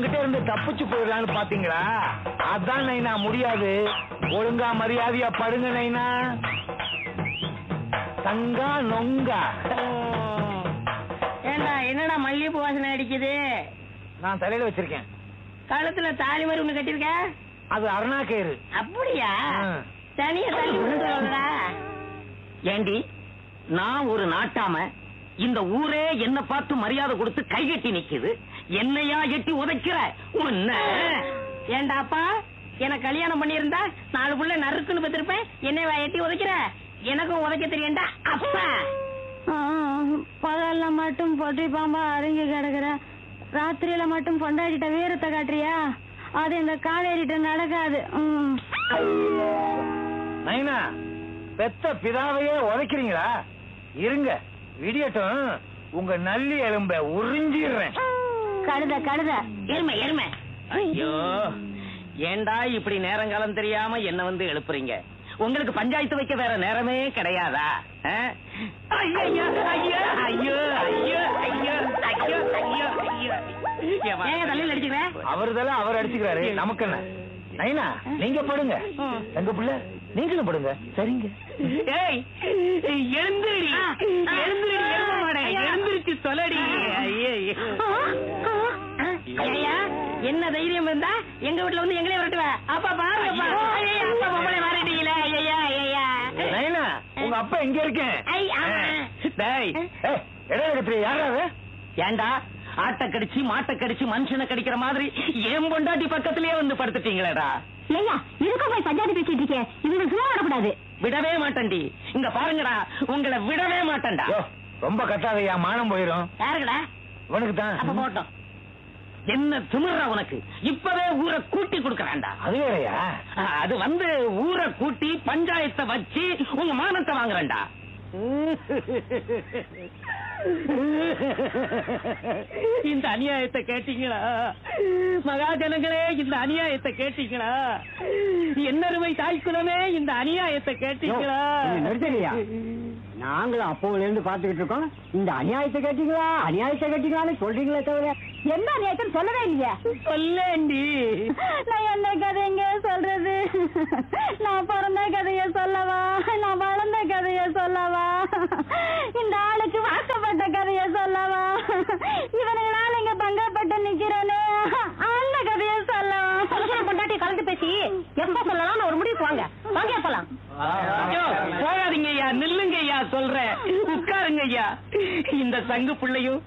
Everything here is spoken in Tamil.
என்கிட்ட இருந்து தப்பிச்சு போயிடலான்னு பாத்தீங்களா அதான் நைனா முடியாது ஒழுங்கா மரியாதையா படுங்க நைனா தங்கா நொங்கா ஏண்டா என்னடா மல்லிகைப்பூ வாசனை அடிக்குது நான் தலையில வச்சிருக்கேன் கழுத்துல தாலி மாதிரி ஒண்ணு கட்டிருக்க அது அருணா கயிறு அப்படியா ஆ. தனியா தள்ளி விட்டுடா ஏண்டி நான் ஒரு நாட்டாம இந்த ஊரே என்ன பார்த்து மரியாதை கொடுத்து கைகட்டி நிக்குது என்னையா எட்டி உதைக்கிற உன்ன ஏண்டாப்பா எனக்கு கல்யாணம் பண்ணியிருந்தா நாலு புள்ள நறுக்குன்னு பெற்றிருப்பேன் என்னை வா எட்டி உதைக்கிற எனக்கும் உதைக்க தெரியண்டா அப்பா பகல்ல மட்டும் பொட்டி பாம்பா அடங்கி கிடக்குற ராத்திரியில மட்டும் பொண்டாடிட்ட வீரத்தை காட்டுறியா அது இந்த காவேரிட்ட நடக்காது ம். நைனா பெத்த பிதாவையே உதைக்கிறீங்களா இருங்க விடியட்டும் உங்க நல்லி எலும்ப உறிஞ்சிடுறேன் கழுத கழுத எருமை எருமை ஐயோ ஏண்டா இப்படி நேரங்காலம் தெரியாம என்ன வந்து எழுப்புறீங்க உங்களுக்கு பஞ்சாயத்து வைக்க வேற நேரமே கிடையாதா ஆ? ஐயையோ, ஐயோ, ஐயோ, ஐயோ, ஐயோ, ஐயோ, ஐயோ, ஐயோ. ஏம்மா? ஏன் தலையில அடிச்சுக்கிற அவருதெல்லாம் அவர் அடிச்சுக்கிறாரு நமக்கு என்ன நைனா நீங்க படுங்க எங்க புள்ள நீங்களும் படுங்க சரிங்க ஏய் எழுந்துடி ஆ, ஆ. எழுந்துடி எழுந்த மாடே ஐயா. எழுந்திருச்சு சொல்லடி ஐயோ ஐயா என்ன தைரியம் இருந்தா எங்க வீட்டுல வந்து எங்களே விரட்டுவ அப்பா பாருங்கப்பா ஐயோ. ஐயா அப்பா பொம்பளை விரட்டீங்களே ஐயா ஐயா நைனா உங்க அப்பா எங்க இருக்கேன் ஐ, ஆமா. டேய் ஏய், இடையில கத்திரி யாராவது ஏண்டா ஆட்டை கடிச்சு மாட்டை கடிச்சு மனுஷனை கடிக்கிற மாதிரி ஏன் பொண்டாட்டி பக்கத்திலேயே வந்து படுத்துட்டீங்களேடா ஐயா இதுக்கும் போய் பஞ்சாயத்து பேசிட்டு இருக்கேன் இவங்க சும்மா வரக்கூடாது விடவே மாட்டேன்டி இங்க பாருங்கடா உங்களை விடவே மாட்டேன்டா யோ, ரொம்ப கத்தாதையா மானம் போயிரும் யாருக்குடா உனக்கு அப்ப தான் போட்டோம் என்ன திமிர்றா உனக்கு இப்பவே ஊரை கூட்டி கொடுக்கறான்டா அது வேறயா அது வந்து ஊரை கூட்டி பஞ்சாயத்தை வச்சு உங்க மானத்தை வாங்குறேன்டா இந்த அநியாயத்தை கேட்டீங்களா மகாஜனங்களே இந்த அநியாயத்தை கேட்டீங்களா என்னருமை தாய்க்குலமே இந்த அநியாயத்தை கேட்டீங்களா நிறுத்தலையா நாங்களும் அப்போல இருந்து பாத்துக்கிட்டு இருக்கோம் இந்த அநியாயத்தை கேட்டீங்களா அநியாயத்தை கேட்டீங்களான்னு சொல்றீங்களே தவிர என்ன நேற்று சொல்லவே இல்லையா சொல்லேண்டி நான் என்ன கதைங்க சொல்றது நான் பிறந்த கதைய சொல்லவா நான் வளர்ந்த கதைய சொல்லவா இந்த ஆளுக்கு வாக்கப்பட்ட கதைய சொல்லவா இவனுங்களால இங்க பங்கப்பட்டு நிக்கிறேனே அந்த கதைய சொல்லவா பொண்டாட்டி கலந்து பேசி எப்ப சொல்லலாம்னு ஒரு முடிவுக்கு வாங்க வாங்க போலாம் ஐயோ, போகாதீங்க ஐயா நில்லுங்க ஐயா சொல்றேன் உட்காருங்க ஐயா இந்த சங்கு பிள்ளையும்